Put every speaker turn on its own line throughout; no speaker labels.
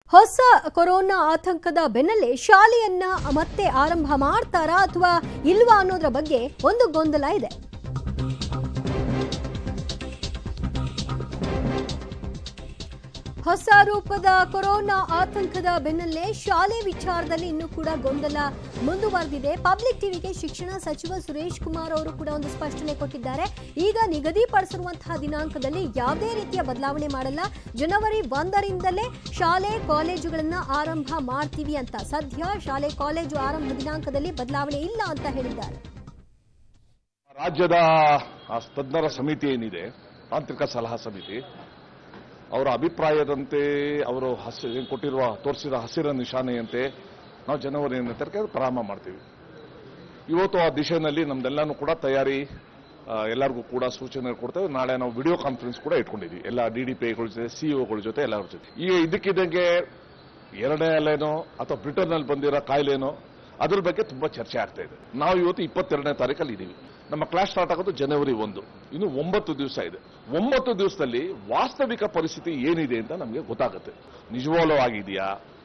ಹೊಸ ಕೊರೋನಾ ಆತಂಕದ ಬೆನ್ನಲ್ಲೇ ಶಾಲೆಯನ್ನ ಮತ್ತೆ ಆರಂಭ ಮಾಡ್ತಾರಾ ಅಥವಾ ಇಲ್ವಾ ಅನ್ನೋದ್ರ ಬಗ್ಗೆ ಒಂದು ಗೊಂದಲ ಇದೆ ಹೊಸ ರೂಪದ ಕೊರೋನಾ ಆತಂಕದ ಬೆನ್ನಲ್ಲೇ ಶಾಲೆ ವಿಚಾರದಲ್ಲಿ ಇನ್ನೂ ಕೂಡ ಗೊಂದಲ ಮುಂದುವರೆದಿದೆ ಪಬ್ಲಿಕ್ ಟಿವಿಗೆ ಶಿಕ್ಷಣ ಸಚಿವ ಸುರೇಶ್ ಕುಮಾರ್ ಅವರು ಕೂಡ ಒಂದು ಸ್ಪಷ್ಟನೆ ಕೊಟ್ಟಿದ್ದಾರೆ ಈಗ ನಿಗದಿಪಡಿಸಿರುವಂತಹ ದಿನಾಂಕದಲ್ಲಿ ಯಾವುದೇ ರೀತಿಯ ಬದಲಾವಣೆ ಮಾಡಲ್ಲ ಜನವರಿ ಒಂದರಿಂದಲೇ ಶಾಲೆ ಕಾಲೇಜುಗಳನ್ನ ಆರಂಭ ಮಾಡ್ತೀವಿ ಅಂತ ಸದ್ಯ ಶಾಲೆ ಕಾಲೇಜು ಆರಂಭ ದಿನಾಂಕದಲ್ಲಿ ಬದಲಾವಣೆ ಇಲ್ಲ ಅಂತ ಹೇಳಿದ್ದಾರೆ
ರಾಜ್ಯದ ಆ ತಜ್ಞರ ಸಮಿತಿ ಏನಿದೆ ತಾಂತ್ರಿಕ ಸಲಹಾ ಸಮಿತಿ ಅವರ ಅಭಿಪ್ರಾಯದಂತೆ ಅವರು ಹಸಿ ಏನ್ ಕೊಟ್ಟಿರುವ ತೋರಿಸಿದ ಹಸಿರ ನಿಶಾನೆಯಂತೆ ನಾವು ಜನವರಿ ಹತ್ತನೇ ತಾರೀಕು ಪ್ರಾರಂಭ ಮಾಡ್ತೀವಿ ಇವತ್ತು ಆ ದಿಶೆಯಲ್ಲಿ ನಮ್ದೆಲ್ಲಾನು ಕೂಡ ತಯಾರಿ ಆ, ಎಲ್ಲರಿಗೂ ಕೂಡ ಸೂಚನೆ ಕೊಡ್ತೇವೆ ನಾಳೆ ನಾವು ವಿಡಿಯೋ ಕಾನ್ಫರೆನ್ಸ್ ಕೂಡ ಇಟ್ಕೊಂಡಿದ್ವಿ ಎಲ್ಲ ಡಿ ಡಿ ಪಿ ಐಗಳ ಜೊತೆ ಸಿಇಒಗಳ ಜೊತೆ ಎಲ್ಲರ ಜೊತೆ ಈಗ ಇದಕ್ಕಿದ್ದಂಗೆ ಎರಡನೇ ಅಲೆನೋ ಅಥವಾ ಬ್ರಿಟನ್ನಲ್ಲಿ ಬಂದಿರೋ ಕಾಯಿಲೆನೋ ಅದ್ರ ಬಗ್ಗೆ ತುಂಬಾ ಚರ್ಚೆ ಆಗ್ತಾ ಇದೆ ನಾವು ಇವತ್ತು ಇಪ್ಪತ್ತೆರಡನೇ ತಾರೀಕಲ್ಲಿ ಇದ್ದೀವಿ ನಮ್ಮ ಕ್ಲಾಸ್ ಸ್ಟಾರ್ಟ್ ಆಗೋದು ಜನವರಿ ಒಂದು ಇನ್ನು ಒಂಬತ್ತು ದಿವಸ ಇದೆ ಒಂಬತ್ತು ದಿವಸದಲ್ಲಿ ವಾಸ್ತವಿಕ ಪರಿಸ್ಥಿತಿ ಏನಿದೆ ಅಂತ ನಮಗೆ ಗೊತ್ತಾಗುತ್ತೆ ನಿಜವಾಗ್ಲೂ ಆಗಿದೆಯಾ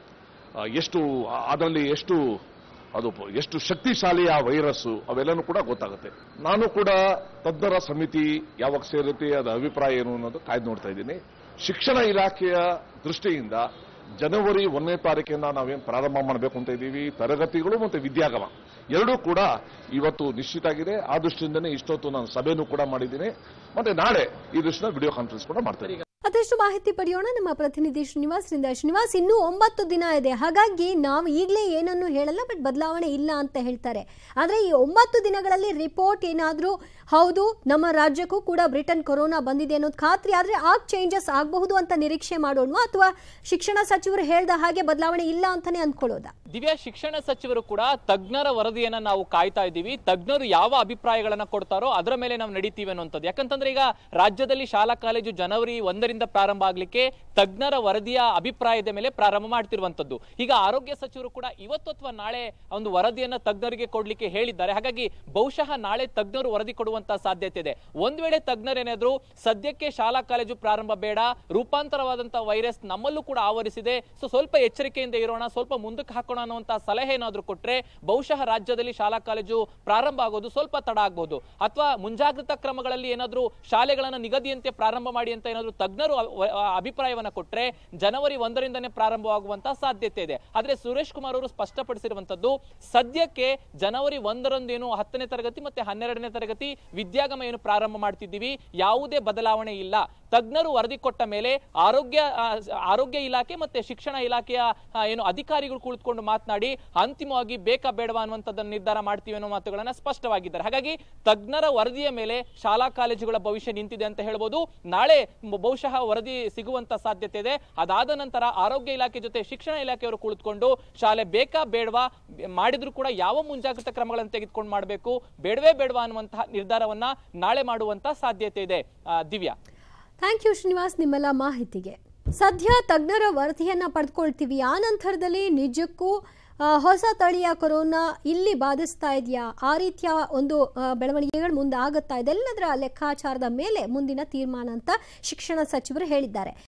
ಆ, ಎಷ್ಟು ಅದರಲ್ಲಿ ಎಷ್ಟು ಅದು ಪ- ಎಷ್ಟು ಶಕ್ತಿಶಾಲಿ ಆ ವೈರಸ್ಸು ಅವೆಲ್ಲನೂ ಕೂಡ ಗೊತ್ತಾಗುತ್ತೆ ನಾನು ಕೂಡ ತಜ್ಞರ ಸಮಿತಿ ಯಾವಾಗ ಸೇರುತ್ತೆ ಅದರ ಅಭಿಪ್ರಾಯ ಏನು ಅನ್ನೋದು ಕಾಯ್ದು ನೋಡ್ತಾ ಇದ್ದೀನಿ ಶಿಕ್ಷಣ ಇಲಾಖೆಯ ದೃಷ್ಟಿಯಿಂದ ಜನವರಿ ಒಂದನೇ ತಾರೀಕಿಂದ ನಾವೇನು ಪ್ರಾರಂಭ ಮಾಡಬೇಕು ಅಂತ ಇದ್ದೀವಿ ತರಗತಿಗಳು ಮತ್ತು ವಿದ್ಯಾಗಮ ಎರಡೂ ಕೂಡ ಇವತ್ತು ನಿಶ್ಚಿತ ಆಗಿದೆ ಆ ದೃಷ್ಟಿಯಿಂದನೇ ಇಷ್ಟೊತ್ತು ನಾನು ಸಭೆನೂ ಕೂಡ ಮಾಡಿದ್ದೀನಿ ಮತ್ತೆ ನಾಳೆ ಈ ದೃಷ್ಟಿನ ವಿಡಿಯೋ ಕಾನ್ಫರೆನ್ಸ್ ಕೂಡ ಮಾಡ್ತೀನಿ
ಮತ್ತಷ್ಟು ಮಾಹಿತಿ ಪಡೆಯೋಣ ನಮ್ಮ ಪ್ರತಿನಿಧಿ ಶ್ರೀನಿವಾಸ್ರಿಂದ ಶ್ರೀನಿವಾಸ್ ಇನ್ನೂ ಒಂಬತ್ತು ದಿನ ಇದೆ ಹಾಗಾಗಿ ನಾವು ಈಗಲೇ ಏನನ್ನು ಹೇಳಲ್ಲ ಬಟ್ ಬದಲಾವಣೆ ಇಲ್ಲ ಅಂತ ಹೇಳ್ತಾರೆ ಆದರೆ ಈ ಒಂಬತ್ತು ದಿನಗಳಲ್ಲಿ ರಿಪೋರ್ಟ್ ಏನಾದರೂ ಹೌದು ನಮ್ಮ ರಾಜ್ಯಕ್ಕೂ ಕೂಡ ಬ್ರಿಟನ್ ಕೊರೋನಾ ಬಂದಿದೆ ಅನ್ನೋದು ಖಾತ್ರಿ ಆದರೆ ಆಗ ಚೇಂಜಸ್ ಆಗಬಹುದು ಅಂತ ನಿರೀಕ್ಷೆ ಮಾಡೋಣ ಅಥವಾ ಶಿಕ್ಷಣ ಸಚಿವರು ಹೇಳ್ದ ಹಾಗೆ ಬದಲಾವಣೆ ಇಲ್ಲ ಅಂತಾನೆ ಅಂದ್ಕೊಳ್ಳೋದಾ
ದಿವ್ಯಾ ಶಿಕ್ಷಣ ಸಚಿವರು ಕೂಡ ತಜ್ಞರ ವರದಿಯನ್ನ ನಾವು ಕಾಯ್ತಾ ಇದ್ದೀವಿ ತಜ್ಞರು ಯಾವ ಅಭಿಪ್ರಾಯಗಳನ್ನ ಕೊಡ್ತಾರೋ ಅದರ ಮೇಲೆ ನಾವು ನಡೀತೀವಿ ಅನ್ನುವಂಥದ್ದು ಯಾಕಂತಂದ್ರೆ ಈಗ ರಾಜ್ಯದಲ್ಲಿ ಶಾಲಾ ಕಾಲೇಜು ಜನವರಿ ಒಂದರಿಂದ ಪ್ರಾರಂಭ ಆಗ್ಲಿಕ್ಕೆ ತಜ್ಞರ ವರದಿಯ ಅಭಿಪ್ರಾಯದ ಮೇಲೆ ಪ್ರಾರಂಭ ಮಾಡ್ತಿರುವಂತದ್ದು ಈಗ ಆರೋಗ್ಯ ಸಚಿವರು ಕೂಡ ಇವತ್ತು ಅಥವಾ ನಾಳೆ ಒಂದು ವರದಿಯನ್ನ ತಜ್ಞರಿಗೆ ಕೊಡ್ಲಿಕ್ಕೆ ಹೇಳಿದ್ದಾರೆ ಹಾಗಾಗಿ ಬಹುಶಃ ನಾಳೆ ತಜ್ಞರು ವರದಿ ಕೊಡುವಂತ ಸಾಧ್ಯತೆ ಇದೆ ಒಂದ್ ವೇಳೆ ತಜ್ಞರೇನಾದ್ರು ಸದ್ಯಕ್ಕೆ ಶಾಲಾ ಕಾಲೇಜು ಪ್ರಾರಂಭ ಬೇಡ ರೂಪಾಂತರವಾದಂತಹ ವೈರಸ್ ನಮ್ಮಲ್ಲೂ ಕೂಡ ಆವರಿಸಿದೆ ಸೊ ಸ್ವಲ್ಪ ಎಚ್ಚರಿಕೆಯಿಂದ ಇರೋಣ ಸ್ವಲ್ಪ ಮುಂದಕ್ಕೆ ಹಾಕೋಣ ಅನ್ನುವಂತ ಸಲಹೆ ಏನಾದ್ರು ಕೊಟ್ರೆ ಬಹುಶಃ ರಾಜ್ಯದಲ್ಲಿ ಶಾಲಾ ಕಾಲೇಜು ಪ್ರಾರಂಭ ಆಗೋದು ಸ್ವಲ್ಪ ತಡ ಆಗಬಹುದು ಅಥವಾ ಮುಂಜಾಗ್ರತಾ ಕ್ರಮಗಳಲ್ಲಿ ಏನಾದ್ರು ಶಾಲೆಗಳನ್ನ ನಿಗದಿಯಂತೆ ಪ್ರಾರಂಭ ಮಾಡಿ ಅಂತ ಏನಾದ್ರು ತಜ್ಞರು ಅ- ಅ- ಅಭಿಪ್ರಾಯವನ್ನ ಕೊಟ್ರೆ ಜನವರಿ ಒಂದರಿಂದನೇ ಪ್ರಾರಂಭವಾಗುವಂತ ಸಾಧ್ಯತೆ ಇದೆ ಆದ್ರೆ ಸುರೇಶ್ ಕುಮಾರ್ ಅವರು ಸ್ಪಷ್ಟಪಡಿಸಿರುವಂತದ್ದು ಸದ್ಯಕ್ಕೆ ಜನವರಿ ಒಂದರಂದು ಏನು ಹತ್ತನೇ ತರಗತಿ ಮತ್ತೆ ಹನ್ನೆರಡನೇ ತರಗತಿ ವಿದ್ಯಾಗಮ ಏನು ಪ್ರಾರಂಭ ಮಾಡ್ತಿದ್ದೀವಿ ಯಾವುದೇ ಬದಲಾವಣೆ ಇಲ್ಲ ತಜ್ಞರು ವರದಿ ಕೊಟ್ಟ ಮೇಲೆ ಆರೋಗ್ಯ ಆ, ಆರೋಗ್ಯ ಇಲಾಖೆ ಮತ್ತೆ ಶಿಕ್ಷಣ ಇಲಾಖೆಯ ಆ, ಏನು ಅಧಿಕಾರಿಗಳು ಕುಳಿತುಕೊಂಡು ಮಾತನಾಡಿ ಅಂತಿಮವಾಗಿ ಬೇಕಾ ಬೇಡವಾ ಅನ್ನುವಂಥದ್ದನ್ನು ನಿರ್ಧಾರ ಮಾಡ್ತೀವಿ ಅನ್ನೋ ಮಾತುಗಳನ್ನ ಸ್ಪಷ್ಟವಾಗಿದ್ದಾರೆ ಹಾಗಾಗಿ ತಜ್ಞರ ವರದಿಯ ಮೇಲೆ ಶಾಲಾ ಕಾಲೇಜುಗಳ ಭವಿಷ್ಯ ನಿಂತಿದೆ ಅಂತ ಹೇಳ್ಬೋದು ನಾಳೆ ಮ- ಬಹುಶಃ ವರದಿ ಸಿಗುವಂತ ಸಾಧ್ಯತೆ ಇದೆ ಅದಾದ ನಂತರ ಆರೋಗ್ಯ ಇಲಾಖೆ ಜೊತೆ ಶಿಕ್ಷಣ ಇಲಾಖೆಯವರು ಕುಳಿತುಕೊಂಡು ಶಾಲೆ ಬೇಕಾ ಬೇಡವಾ ಮಾಡಿದ್ರು ಕೂಡ ಯಾವ ಮುಂಜಾಗ್ರತಾ ಕ್ರಮಗಳನ್ನು ತೆಗೆದುಕೊಂಡು ಮಾಡಬೇಕು ಬೇಡವೇ ಬೇಡವಾ ಅನ್ನುವಂತಹ ನಿರ್ಧಾರವನ್ನ ನಾಳೆ ಮಾಡುವಂತ ಸಾಧ್ಯತೆ ಇದೆ ಆ, ದಿವ್ಯಾ
ಥ್ಯಾಂಕ್ ಯು ಶ್ರೀನಿವಾಸ್ ನಿಮ್ಮೆಲ್ಲ ಮಾಹಿತಿಗೆ ಸದ್ಯ ತಜ್ಞರ ವರದಿಯನ್ನ ಪಡೆದುಕೊಳ್ತೀವಿ ಆ ನಂತರದಲ್ಲಿ ನಿಜಕ್ಕೂ ಆ, ಹೊಸ ತಳಿಯ ಕೊರೋನಾ ಇಲ್ಲಿ ಬಾಧಿಸ್ತಾ ಇದೆಯಾ ಆ ರೀತಿಯ ಒಂದು ಆ, ಬೆಳವಣಿಗೆಗಳು ಮುಂದೆ ಆಗುತ್ತಾ ಇದೆಲ್ಲದರ ಲೆಕ್ಕಾಚಾರದ ಮೇಲೆ ಮುಂದಿನ ತೀರ್ಮಾನ ಅಂತ ಶಿಕ್ಷಣ ಸಚಿವರು ಹೇಳಿದ್ದಾರೆ